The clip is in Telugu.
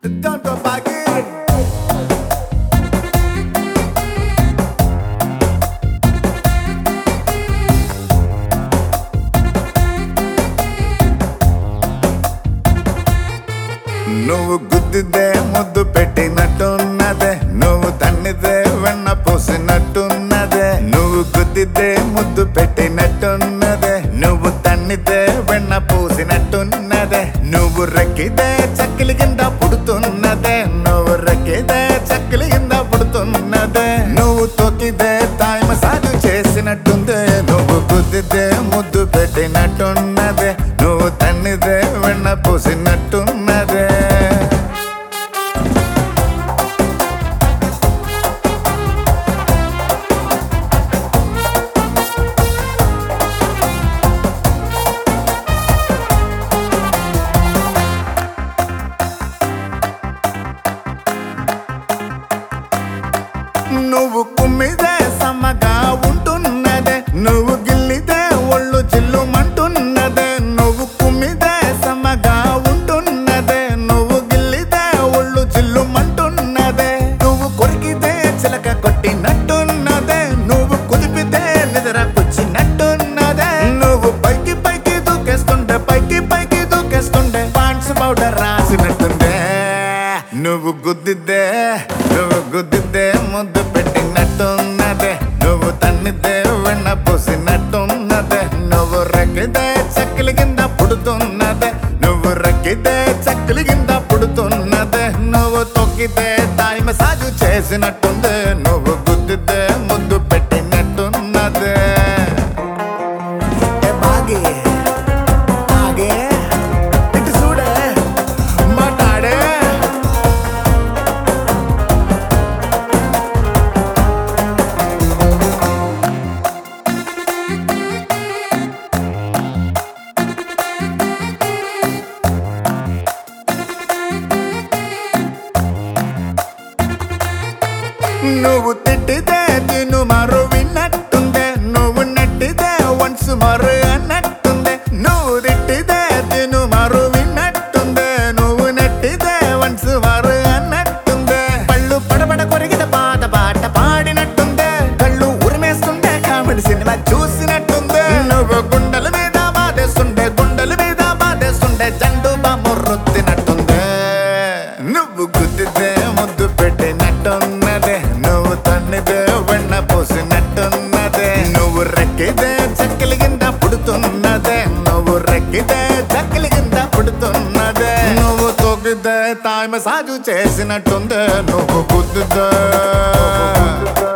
Tanto paguei. నువ్వు గుద్దిదే ముద్దు పెట్టినట్టున్నదే నువ్వు తన్నిదే వెన్న పోసినట్టున్నదే నువ్వు గుద్దిదే ముద్దు పెట్టినట్టున్నదే నువ్వు తన్నిదే వెన్న పూసినట్టున్నదే నువ్వు రెక్కిదే చక్కిలి కింద పుడుతున్నదే నువ్వు రెక్కిదే చక్కిలి కింద పుడుతున్నదే నువ్వు తొక్కిదే తాయి మసాజు చేసినట్టుందే నువ్వు గుద్దిదే ముద్దు పెట్టినట్టున్నదే నువ్వు తన్నిదే వెన్న పూసినట్టున్నదే నువ్వు కుమ్మిదే సమ్మగా ఉంటున్నదే నువ్వు గిల్లిదే ఒళ్ళు చిల్లుమంటున్నదే నువ్వు కుమ్మిదే సమ్మగా ఉంటున్నదే నువ్వు గిల్లిదే ఒళ్ళు చిల్లుమంటున్నదే నువ్వు కొరికితే చిలక కొట్టినట్టున్నదే నువ్వు కుదిపితే నిద్ర పుచ్చినట్టున్నదే నువ్వు పైకి పైకి దూకేస్తుండే పైకి పైకి దూకేస్తుండే పాండ్స్ పౌడర్ రాసినట్టుండే నువ్వు గుద్దిద్దే నువ్వు గుద్దిద్దే ముద్దు పెట్టినట్టున్నదే నువ్వు తన్నిదే వెన్న పూసినట్టున్నదే నువ్వు రక్కిదే చక్కలి కింద పుడుతున్నదే నువ్వు రక్కిదే చక్కలి కింద పుడుతున్నదే నువ్వు తొక్కితే దాని మసాజు చేసినట్టుంది నువ్వు గుద్దిద్దే ముద్దు పెట్టినట్టున్నదే ఏ బాగి ఆగే ఇటు చూడే మాట్లాడే నువ్వు తిట్టితే తిను మరో విన్నట్టుందే నువ్వు నెట్టితే వన్స్ మరో అన్నట్టుందే నువ్వు తిట్టితే తిను మరో విన్నట్టుందే నువ్వు నెట్టితే వన్స్ మరో అన్నట్టుందే పళ్ళు పడబడ కొరిగిన పాత పాట పాడినట్టుందే కళ్ళు ఉరిమేస్తుండే కామెడీ సినిమా చూసినట్టుందే నువ్వు గుండెల మీద బాధేస్తుండే గుండెల మీద బాధేస్తుండే జండు బామ్మ రుద్దినట్టుందే నువ్వు గుద్దితే ముద్దు పెట్టినట్టున్నదే నువ్వు తన్నిదే వెన్న పోసినట్టున్నదే నువ్వు రెక్కిదే చక్కలి కింద పుడుతున్నదే నువ్వు రెక్కిదే చక్కలి కింద పుడుతున్నదే నువ్వు తొక్కితే తాయి మసాజు చేసినట్టుందే నువ్వు గుద్దుదే